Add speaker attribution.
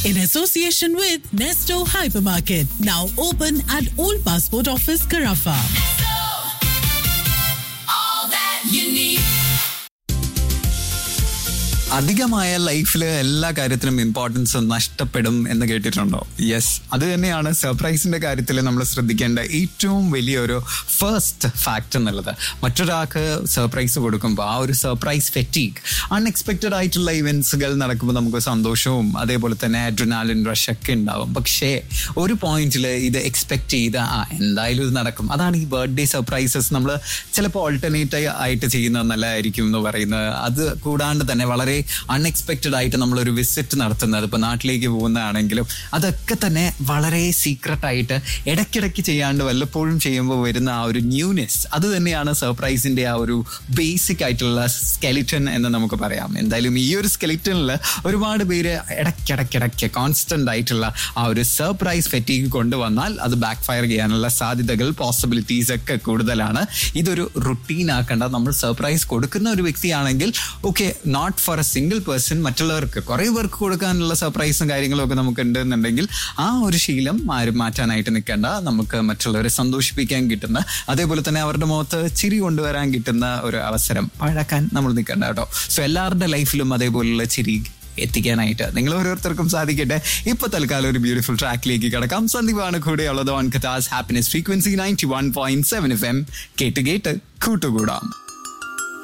Speaker 1: in association with Nesto Hypermarket, now open at Old Passport Office, Carafa.
Speaker 2: all that you need.
Speaker 3: അധികമായ ലൈഫിൽ എല്ലാ കാര്യത്തിനും importance നഷ്ടപ്പെടും എന്ന് കേട്ടിട്ടുണ്ടോ യെസ് അത് തന്നെയാണ് സർപ്രൈസിന്റെ കാര്യത്തിൽ നമ്മൾ ശ്രദ്ധിക്കേണ്ട ഏറ്റവും വലിയൊരു ഫസ്റ്റ് ഫാക്ട് എന്നുള്ളത് മറ്റൊരാൾക്ക് സർപ്രൈസ് കൊടുക്കുമ്പോൾ ആ ഒരു സർപ്രൈസ് ഫെറ്റീഗ് അൺഎക്സ്പെക്റ്റഡ് ആയിട്ടുള്ള ഇവന്റ്സുകൾ നടക്കുമ്പോൾ നമുക്ക് സന്തോഷവും അതേപോലെ തന്നെ അഡ്രിനാലിൻ റഷ് ഒക്കെ ഉണ്ടാവും പക്ഷേ ഒരു പോയിന്റിൽ ഇത് എക്സ്പെക്ട് ചെയ്ത് ആ എന്തായാലും ഇത് നടക്കും അതാണ് ഈ ബർത്ത്ഡേ സർപ്രൈസസ് നമ്മൾ ചിലപ്പോൾ ഓൾട്ടർനേറ്റ് ആയിട്ട് ചെയ്യുന്നത് നല്ലതായിരിക്കും എന്ന് പറയുന്നത് അത് കൂടാണ്ട് തന്നെ വളരെ അൺഎക്സ്പെക്റ്റഡ് ആയിട്ട് നമ്മളൊരു വിസിറ്റ് നടത്തുന്നത് ഇപ്പോൾ നാട്ടിലേക്ക് പോകുന്നതാണെങ്കിലും അതൊക്കെ തന്നെ വളരെ സീക്രട്ട് ആയിട്ട് ഇടയ്ക്കിടയ്ക്ക് ചെയ്യാണ്ട് വല്ലപ്പോഴും ചെയ്യുമ്പോൾ വരുന്ന ആ ഒരു ന്യൂനെസ് അത് തന്നെയാണ് സർപ്രൈസിന്റെ ആ ഒരു ബേസിക് ആയിട്ടുള്ള സ്കെലിറ്റൺ എന്ന് നമുക്ക് പറയാം എന്തായാലും ഈ ഒരു സ്കെലിറ്റണിൽ ഒരുപാട് പേര് ഇടയ്ക്കിടയ്ക്കിടയ്ക്ക് കോൺസ്റ്റന്റ് ആയിട്ടുള്ള ആ ഒരു സർപ്രൈസ് ഫെറ്റീഗ് കൊണ്ടുവന്നാൽ അത് ബാക്ക് ഫയർ ചെയ്യാനുള്ള സാധ്യതകൾ പോസിബിലിറ്റീസ് ഒക്കെ കൂടുതലാണ് ഇതൊരു റുട്ടീൻ ആക്കേണ്ട നമ്മൾ സർപ്രൈസ് കൊടുക്കുന്ന ഒരു വ്യക്തിയാണെങ്കിൽ okay not for a single person മറ്റുള്ളവർക്ക് കുറേ പേർക്ക് കൊടുക്കാനുള്ള സർപ്രൈസും കാര്യങ്ങളും ഒക്കെ നമുക്ക് ഉണ്ടെന്നുണ്ടെങ്കിൽ ആ ഒരു ശീലം ആരും മാറ്റാനായിട്ട് നിൽക്കേണ്ട നമുക്ക് മറ്റുള്ളവരെ സന്തോഷിപ്പിക്കാൻ കിട്ടുന്ന അതേപോലെ തന്നെ അവരുടെ മുഖത്ത് ചിരി കൊണ്ടുവരാൻ കിട്ടുന്ന ഒരു അവസരം പഴക്കാൻ നമ്മൾ നിൽക്കേണ്ട കേട്ടോ സോ എല്ലാവരുടെ ലൈഫിലും അതേപോലുള്ള ചിരി എത്തിക്കാനായിട്ട് നിങ്ങൾ ഓരോരുത്തർക്കും സാധിക്കട്ടെ ഇപ്പൊ തൽക്കാലം ഒരു ബ്യൂട്ടിഫുൾ ട്രാക്കിലേക്ക് കിടക്കാം സന്ദീപാണ് കൂടെയുള്ളത് ഓൺ കഥാസ് happiness frequency ninety one point seven F M കേട്ട് കേട്ട് കൂട്ടുകൂടാം